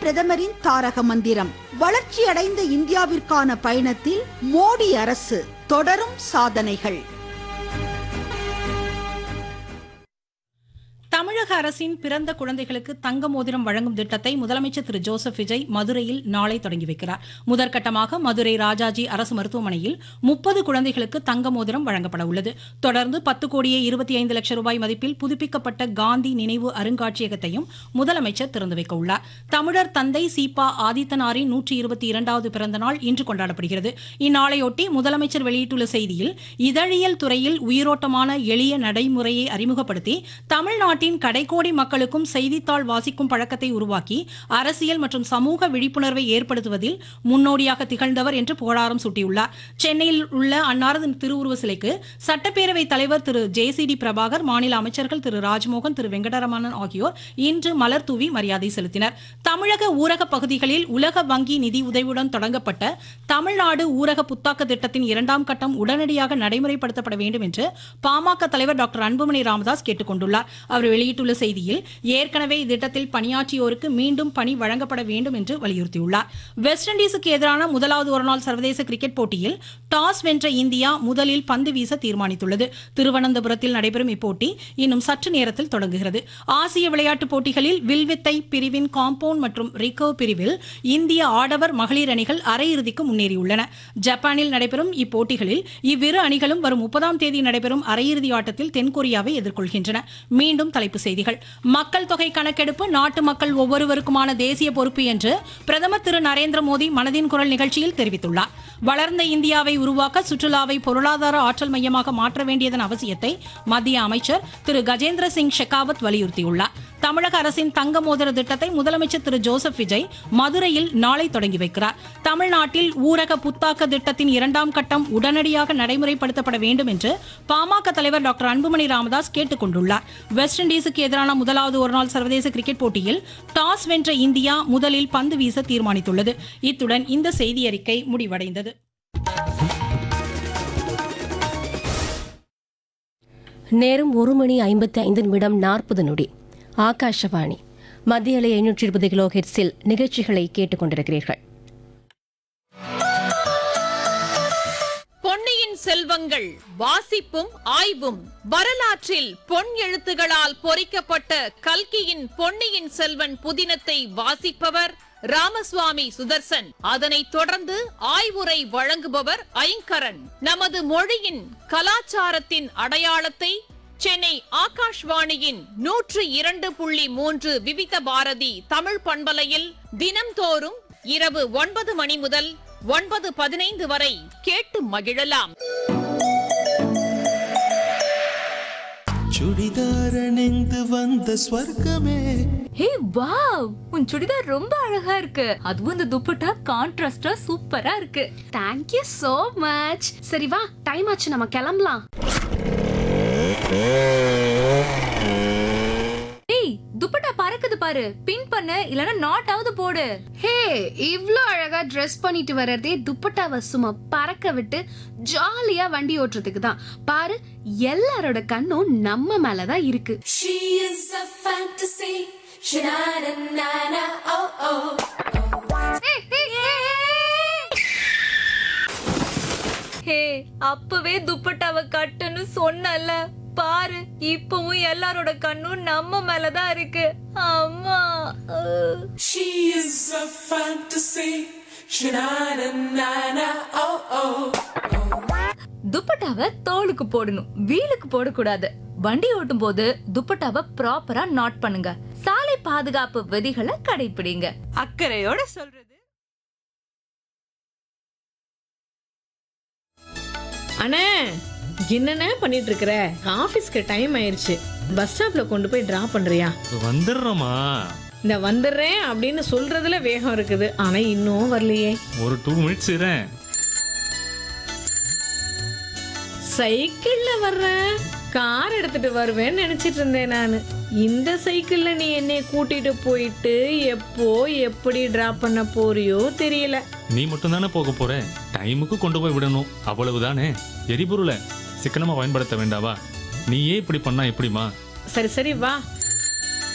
பிரதமரின் தாரக மந்திரம் வளர்ச்சியடைந்த இந்தியாவிற்கான பயணத்தில் மோடி அரசு தொடரும் சாதனைகள் தமிழக அரசின் பிறந்த குழந்தைகளுக்கு தங்க மோதிரம் வழங்கும் திட்டத்தை முதலமைச்சர் திரு ஜோசப் விஜய் மதுரையில் நாளை தொடங்கி வைக்கிறார் முதற்கட்டமாக மதுரை ராஜாஜி அரசு மருத்துவமனையில் முப்பது குழந்தைகளுக்கு தங்க மோதிரம் வழங்கப்பட உள்ளது தொடர்ந்து பத்து கோடியே இருபத்தி ஐந்து லட்சம் ரூபாய் மதிப்பில் புதுப்பிக்கப்பட்ட காந்தி நினைவு அருங்காட்சியகத்தையும் முதலமைச்சர் திறந்து வைக்க உள்ளார் தமிழர் தந்தை சீபா ஆதித்தனாரின் நூற்றி இருபத்தி இரண்டாவது பிறந்த நாள் இன்று கொண்டாடப்படுகிறது இந்நாளையொட்டி முதலமைச்சர் வெளியிட்டுள்ள செய்தியில் இதழியல் துறையில் உயிரோட்டமான எளிய நடைமுறையை அறிமுகப்படுத்தி தமிழ்நாட்டின் கடைக்கோடி மக்களுக்கும் செய்தித்தாள் வாசிக்கும் பழக்கத்தை உருவாக்கி அரசியல் மற்றும் சமூக விழிப்புணர்வை ஏற்படுத்துவதில் முன்னோடியாக திகழ்ந்தவர் என்று புகழாரம் சூட்டியுள்ளார் சென்னையில் உள்ள அன்னாரது திருவுருவ சிலைக்கு சட்டப்பேரவை தலைவர் திரு ஜேசிடி பிரபாகர் மாநில அமைச்சர்கள் திரு ராஜ்மோகன் திரு வெங்கடரமணன் ஆகியோர் இன்று மலர் தூவி மரியாதை செலுத்தினர் தமிழக ஊரக பகுதிகளில் உலக வங்கி நிதி உதவியுடன் தொடங்கப்பட்ட தமிழ்நாடு ஊரக புத்தாக்க திட்டத்தின் இரண்டாம் கட்டம் உடனடியாக நடைமுறைப்படுத்தப்பட வேண்டும் என்று பாமக தலைவர் டாக்டர் அன்புமணி ராமதாஸ் கேட்டுக் கொண்டுள்ளார் அவர் வெளியிட்டுள்ள செய்தியில் ஏற்கனவே இத்திட்டத்தில் பணியாற்றியோருக்கு மீண்டும் பணி வழங்கப்பட வேண்டும் என்று வலியுறுத்தியுள்ளார் வெஸ்ட் இண்டீஸுக்கு எதிரான முதலாவது ஒருநாள் சர்வதேச கிரிக்கெட் போட்டியில் டாஸ் வென்ற இந்தியா முதலில் பந்து வீச தீர்மானித்துள்ளது திருவனந்தபுரத்தில் நடைபெறும் இப்போட்டி இன்னும் சற்று நேரத்தில் தொடங்குகிறது ஆசிய விளையாட்டுப் போட்டிகளில் வில்வித்தை பிரிவின் காம்பவுண்ட் மற்றும் ரிகர்வ் பிரிவில் இந்திய ஆடவர் மகளிர் அணிகள் அரையிறுதிக்கு முன்னேறியுள்ளன ஜப்பானில் நடைபெறும் இப்போட்டிகளில் இவ்விரு அணிகளும் வரும் முப்பதாம் தேதி நடைபெறும் அரையிறுதி ஆட்டத்தில் தென்கொரியாவை எதிர்கொள்கின்றன மீண்டும் தலைப்புச் செய்திகள் மக்கள் தொகை கணக்கெடுப்பு நாட்டு மக்கள் ஒவ்வொருவருக்குமான தேசிய பொறுப்பு என்று பிரதமர் திரு நரேந்திர மோடி மனதின் குரல் நிகழ்ச்சியில் தெரிவித்துள்ளார் வளர்ந்த இந்தியாவை உருவாக்க சுற்றுலாவை பொருளாதார ஆற்றல் மையமாக மாற்ற வேண்டியதன் அவசியத்தை மத்திய அமைச்சர் திரு கஜேந்திர சிங் ஷெகாவத் வலியுறுத்தியுள்ளார் தமிழக அரசின் தங்க மோதிர திட்டத்தை முதலமைச்சர் திரு ஜோசப் விஜய் மதுரையில் நாளை தொடங்கி வைக்கிறார் தமிழ்நாட்டில் ஊரக புத்தாக்க திட்டத்தின் இரண்டாம் கட்டம் உடனடியாக நடைமுறைப்படுத்தப்பட வேண்டும் என்று பாமக தலைவர் டாக்டர் அன்புமணி ராமதாஸ் கேட்டுக் கொண்டுள்ளார் வெஸ்ட் இண்டீஸுக்கு எதிரான முதலாவது ஒருநாள் சர்வதேச கிரிக்கெட் போட்டியில் டாஸ் வென்ற இந்தியா முதலில் பந்து வீச தீர்மானித்துள்ளது இத்துடன் இந்த செய்தியறிக்கை முடிவடைந்தது நேரம் ஒரு மணி ஐம்பத்தி ஐந்து நிமிடம் நாற்பது நொடி ஆகாஷவாணி மத்திய அலை ஐநூற்றி இருபது கிலோ ஹெட்ஸில் நிகழ்ச்சிகளை கேட்டுக்கொண்டிருக்கிறீர்கள் பொன்னியின் செல்வங்கள் வாசிப்பும் ஆய்வும் வரலாற்றில் பொன் எழுத்துகளால் பொறிக்கப்பட்ட கல்கியின் பொன்னியின் செல்வன் புதினத்தை வாசிப்பவர் ராமசுவாமி சுதர்சன் அதனைத் தொடர்ந்து ஆய்வுரை வழங்குபவர் ஐங்கரன் நமது மொழியின் கலாச்சாரத்தின் அடையாளத்தை சென்னை ஆகாஷ்வாணியின் நூற்று இரண்டு புள்ளி மூன்று விவித பாரதி தமிழ் பண்பலையில் தினம்தோறும் இரவு ஒன்பது மணி முதல் ஒன்பது பதினைந்து வரை கேட்டு மகிழலாம் சுடிதார் அணிந்து வந்த ஸ்வர்க்கமே ஹே வாவ் உன் சுடிதார் ரொம்ப அழகா இருக்கு அதுவும் இந்த துப்பட்டா கான்ட்ராஸ்டா சூப்பரா இருக்கு தேங்க் யூ so மச் சரி வா டைம் ஆச்சு நம்ம கிளம்பலாம் ஏய் துப்பட்டா பறக்குது பாரு பின் பண்ணு இல்லனா நாட் ஆவது போடு ஹே இவ்ளோ அழகா ட்ரெஸ் பண்ணிட்டு வர்றதே துப்பட்டாவை சும்மா பறக்க விட்டு ஜாலியா வண்டி ஓட்டுறதுக்கு தான் பாரு எல்லாரோட கண்ணும் நம்ம மேல தான் இருக்கு She is a fantasy. Sha-na-na-na-na, oh oh. ஹே அப்பவே துப்பட்டாவை கட்டுன்னு சொன்னல பாரு இப்பவும் எல்லாரோட கண்ணும் நம்ம மேலதான் இருக்கு அம்மா அஹ். She is a fantasy. Sha-na-na-na-na, oh oh. துப்பட்டாவை தோலுக்கு போடணும் வீலுக்கு போடக்கூடாது வண்டி ஓட்டும் போது துப்பட்டாவை ப்ராப்பரா நாட் பண்ணுங்க சாலை பாதுகாப்பு விதிகளை கடைபிடிங்க அக்கறையோட சொல்றது அண்ணே என்னண்ணே பண்ணிட்டு இருக்கிற ஆபீஸ்க்கு டைம் ஆயிருச்சு பஸ் ஸ்டாப்ல கொண்டு போய் டிராப் பண்றியா வந்துடுறோமா இந்த வந்துடுறேன் அப்படின்னு சொல்றதுல வேகம் இருக்குது ஆனா இன்னும் வரலையே ஒரு டூ மினிட்ஸ் இரேன் சைக்கிள்ல வர்றேன் கார் எடுத்துட்டு வருவேன்னு நினைச்சிட்டு இருந்தேன் நான் இந்த சைக்கிள்ல நீ என்னை கூட்டிட்டு போயிட்டு எப்போ எப்படி டிராப் பண்ண போறியோ தெரியல நீ மட்டும் தானே போக போற டைமுக்கு கொண்டு போய் விடணும் அவ்வளவுதானே எரிபொருளை சிக்கனமா பயன்படுத்த வேண்டாவா நீயே இப்படி பண்ணா எப்படிமா சரி சரி வா